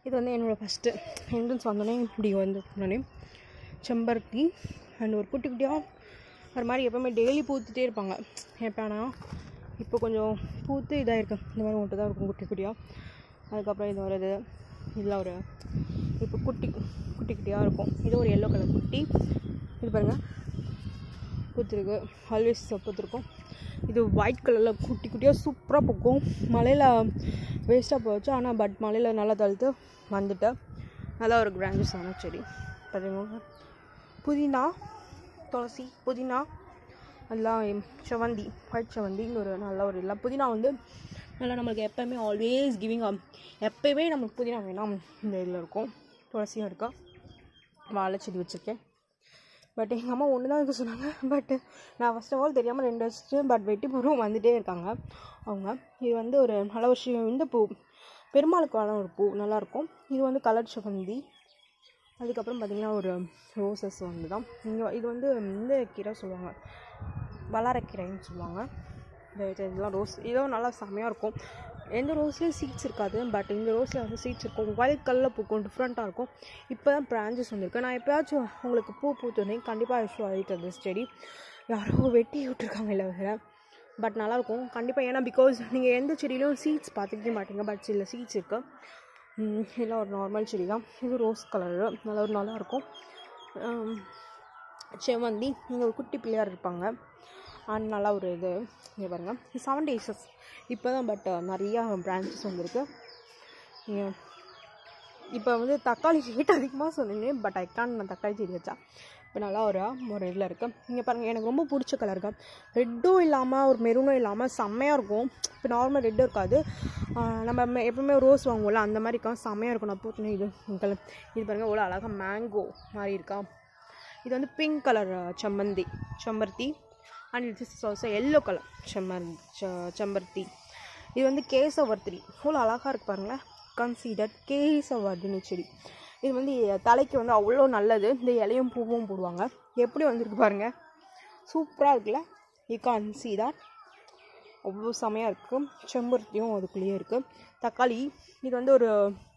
இது வந்து என்னோடய ஃபஸ்ட்டு என்ட்ரன்ஸ் வந்தோடனே இப்படி வந்து உடனே செம்பருத்தி அண்ட் ஒரு குட்டி குட்டியாக ஒரு மாதிரி எப்போவுமே டெய்லி பூத்துட்டே இருப்பாங்க எப்போனா இப்போ கொஞ்சம் பூத்து இதாக இருக்கு இந்த மாதிரி மட்டும் தான் இருக்கும் குட்டி குட்டியாக அதுக்கப்புறம் இது வருது இதில் ஒரு இப்போ குட்டி குட்டி குட்டியாக இருக்கும் இது ஒரு எல்லோ கலர் குட்டி இது பாருங்கள் பூத்துருக்கு ஆல்வேஸ் பூத்துருக்கும் இது ஒயிட் கலரில் குட்டி குட்டியாக சூப்பராக பூக்கும் மலையில் வேஸ்ட்டாக போச்சு ஆனால் பட் மலையில் நல்லா தழுத்து வந்துட்டு நல்லா ஒரு கிராண்டஸான செடி பார்த்தீங்கன்னா புதினா துளசி புதினா அதெல்லாம் செவந்தி ஒயிட் செவந்தின்னு ஒரு நல்ல ஒரு இல்லை புதினா வந்து நல்லா நம்மளுக்கு எப்போயுமே ஆல்வேஸ் கிவிங் எப்போயுமே நமக்கு புதினா வேணும் இந்த இதில் இருக்கும் துளசியும் இருக்கா வாழை செடி வச்சுருக்கேன் பட் எங்கள் அம்மா ஒன்று தான் இருக்க சொன்னாங்க பட் நான் ஃபஸ்ட் ஆஃப் ஆல் தெரியாமல் ரெண்டு வச்சுட்டு பட் வெட்டி பூரும் வந்துகிட்டே இருக்காங்க அவங்க இது வந்து ஒரு நல்ல விஷயம் இந்த பூ பெருமாளுக்கான ஒரு பூ நல்லாயிருக்கும் இது வந்து கலர் செவந்தி அதுக்கப்புறம் பார்த்திங்கன்னா ஒரு ரோசஸ் வந்து தான் இங்கே இது வந்து இந்த கீரை சொல்லுவாங்க வளரக்கீரைன்னு சொல்லுவாங்க இந்த இது- இதெல்லாம் ரோஸ் இதுவும் நல்லா செம்மையாக இருக்கும் எந்த ரோஸ்லேயும் சீட்ஸ் இருக்காது பட் இந்த ரோஸில் வந்து சீட்ஸ் இருக்கும் ஒயிட் கலரில் பூக்கும் டிஃப்ரெண்ட்டாக இருக்கும் இப்போ தான் பிரான்ச்சஸ் வந்திருக்கு நான் எப்போயாச்சும் உங்களுக்கு பூ பூத்துனே கண்டிப்பாக இஷ்யூ ஆகிட்டு அந்த செடி யாரோ வெட்டி விட்டுருக்காங்க இல்லை வேறு பட் நல்லாயிருக்கும் கண்டிப்பாக ஏன்னா பிகாஸ் நீங்கள் எந்த செடியிலும் சீட்ஸ் பார்த்துக்கவே மாட்டீங்க பட் சில சீட்ஸ் இருக்குது இதெல்லாம் ஒரு நார்மல் செடி தான் இது ரோஸ் கலரு நல்லா ஒரு நல்லாயிருக்கும் செவந்தி இங்கே ஒரு குட்டி பிள்ளையார் இருப்பாங்க அண்ட் நல்லா ஒரு இது இங்கே பாருங்கள் செவன் டேஸஸ் இப்போ தான் பட் நிறையா பிரான்ச்சஸ் வந்திருக்கு இங்க- இப்போ வந்து தக்காளி ரேட் அதிகமாக சொன்னீங்க பட் ஐ கான் நான் தக்காளி செடி வச்சா இப்போ நல்லா ஒரு ஒரு இதில் இருக்குது இங்கே பாருங்கள் எனக்கு ரொம்ப பிடிச்ச கலர் இருக்கா ரெட்டும் இல்லாமல் ஒரு மெரூனும் இல்லாமல் செம்மையாக இருக்கும் இப்போ நார்மல் ரெட்டும் இருக்காது ஆஹ் நம்ம மெ- எப்பவுமே ரோஸ் வாங்குவோம்ல அந்த மாதிரி இருக்கா செம்மையாக இருக்கும் நான் பூத்தினேன் இது கலர் இது பாருங்கள் எவ்வளோ அழகாக மேங்கோ மாதிரி இருக்கா இது வந்து பிங்க் கலர் செம்மந்தி செம்பருத்தி and it's is also yellow colour செம்மந்தி செம்பருத்தி இது வந்து கேசவர்த்தினி எவ்வளோ அழகாக இருக்கு பாருங்களேன் கன்சீடர் கேசவர்தினி செடி இது வந்து தலைக்கு வந்து அவ்வளோ நல்லது இந்த இலையும் பூவும் போடுவாங்க எப்படி வந்திருக்கு பாருங்கள் சூப்பராக இருக்குல்ல யூ கான் see that அவ்வளோ செமையாக இருக்குது செம்பருத்தியும் அதுக்குள்ளேயே இருக்குது தக்காளி இது வந்து ஒரு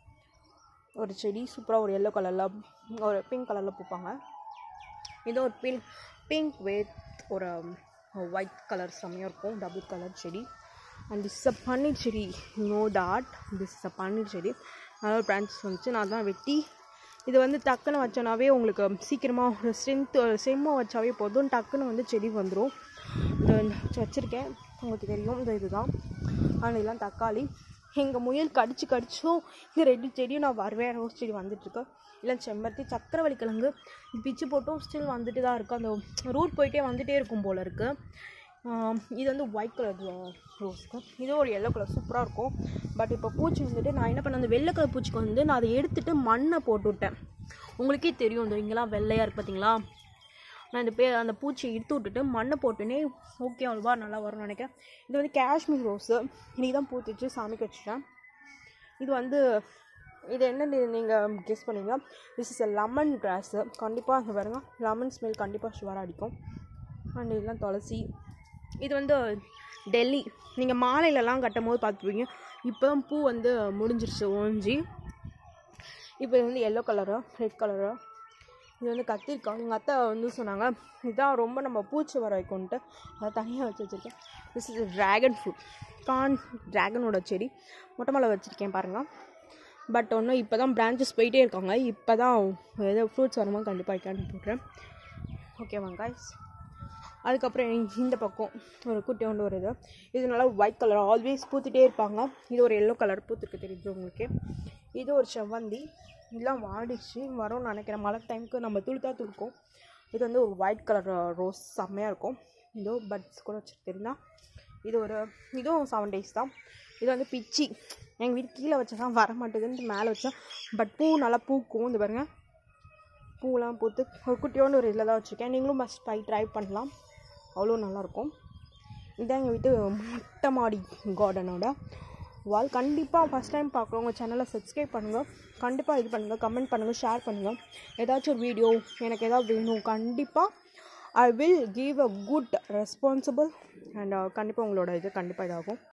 ஒரு செடி சூப்பராக ஒரு எல்லோ கலரில் ஒரு பிங்க் கலரில் பூப்பாங்க இது ஒரு பிங்க் பிங்க் வித் ஒரு ஒயிட் கலர் செம்மையாக இருக்கும் டபுள் கலர் செடி அண்ட் திஸ் அ பன்னீர் செடி நோ தாட் திஸ் அ பன்னீர் செடி நல்ல பிரான்ச்சஸ் வந்துச்சு நான் தான் வெட்டி இது வந்து டக்குன்னு வச்சோன்னாவே உங்களுக்கு சீக்கிரமாக ஒரு ஸ்ட்ரென்த்து செம்மாக வச்சாவே போதும் டக்குன்னு வந்து செடி வந்துடும் இது வந்து வச்சுருக்கேன் உங்களுக்கு தெரியும் இந்த இதுதான் ஆனால் இதெல்லாம் தக்காளி எங்கள் முயல் கடிச்சு கடிச்சும் இந்த ரெண்டு செடியும் நான் வருவேன் ரோஸ் செடி வந்துட்டுருக்கு இல்லை செம்பருத்தி சக்கரவள்ளி கிழங்கு பிச்சு போட்டும் ஸ்டில் வந்துட்டு தான் இருக்குது அந்த ரூட் போயிட்டே வந்துட்டே இருக்கும் போல் இருக்குது ஆம், இது வந்து ஒயிட் கலர் ரோஸ்க்கு இது ஒரு எல்லோ கலர் சூப்பராக இருக்கும் பட் இப்போ பூச்சி வந்துட்டு நான் என்ன பண்ணேன் அந்த வெள்ளை கலர் பூச்சிக்கு வந்து நான் அதை எடுத்துட்டு மண்ணை போட்டு விட்டேன் உங்களுக்கே தெரியும் இந்த இங்கெல்லாம் வெள்ளையாக இருக்கு பார்த்தீங்களா நான் இந்த பே அந்த பூச்சியை எடுத்து விட்டுட்டு மண்ணை போட்டுனே ஓகே அவ்வளோவா நல்லா வரும்னு நினைக்கிறேன் இது வந்து காஷ்மீர் ரோஸு இன்றைக்கி தான் பூத்துச்சு சாமிக்கு வச்சுட்டேன் இது வந்து இது என்னன்னு நீங்கள் கெஸ் பண்ணுவீங்க this is a lemon grass கண்டிப்பாக இங்கே பாருங்க லெமன் ஸ்மெல் கண்டிப்பாக ஷுவராக அடிக்கும் அண்ட் இதெல்லாம் துளசி இது வந்து டெல்லி நீங்கள் மாலையிலலாம் கட்டும் போது பார்த்துருப்பீங்க இப்போ தான் பூ வந்து முடிஞ்சிருச்சு ஓஞ்சி இப்போ இது வந்து எல்லோ கலரு ரெட் கலரு இது வந்து கத்திரிக்காய் எங்கள் அத்தை வந்து சொன்னாங்க இதான் ரொம்ப நம்ம பூச்சி வர வைக்கும்ன்ட்டு அதை தனியாக வச்சு வச்சுருக்கேன் திஸ் இஸ் ட்ராகன் ஃப்ரூட் கான் ட்ராகனோட செடி மொட்டை மலை வச்சுருக்கேன் பாருங்கள் பட் ஒன்றும் இப்போ தான் பிரான்ச்சஸ் போயிட்டே இருக்காங்க இப்போ தான் எதோ ஃப்ரூட்ஸ் வரும்போது கண்டிப்பாக வைக்கான்னு போட்டுறேன் ஓகேவா guys அதுக்கப்புறம் இந்த- இந்த பக்கம் ஒரு குட்டி ஒன்று ஒரு இது இது நல்லா ஒயிட் கலர் ஆல்வேஸ் பூத்துட்டே இருப்பாங்க இது ஒரு எல்லோ கலர் பூத்துருக்கு தெரியுது உங்களுக்கு இது ஒரு செவ்வந்தி இதெல்லாம் வாடிச்சு வரும்னு நினைக்கிறேன் மழை டைமுக்கு நம்ம துளுத்தா துளுக்கும் இது வந்து ஒரு ஒயிட் கலர் ரோஸ் செம்மையாக இருக்கும் இதோ பட்ஸ் கூட வச்சுட்டு தெரியுதா இது ஒரு இதுவும் செவன் டேஸ் தான் இது வந்து பிச்சி எங்கள் வீட்டு கீழே வச்சா தான் வர மாட்டேதுன்ட்டு மேலே வச்சா பட் பூ நல்லா பூக்கும் இந்த பாருங்க பூலாம் பூத்து ஒரு குட்டியோண்டு ஒரு இதில் தான் வச்சுருக்கேன் நீங்களும் மஸ்ட் ட்ரை ட்ரை பண்ணலாம் அவ்வளோ நல்லாயிருக்கும் இதான் எங்கள் வீட்டு மொட்டை மாடி கார்டனோட வால் கண்டிப்பாக ஃபஸ்ட் டைம் பார்க்குறவங்க சேனலை சப்ஸ்கிரைப் பண்ணுங்கள் கண்டிப்பாக இது பண்ணுங்கள் கமெண்ட் பண்ணுங்கள் ஷேர் பண்ணுங்கள் ஏதாச்சும் ஒரு வீடியோ எனக்கு ஏதாவது வேணும் கண்டிப்பாக I will give a good responsible and கண்டிப்பாக உங்களோட இது கண்டிப்பாக இதாகும்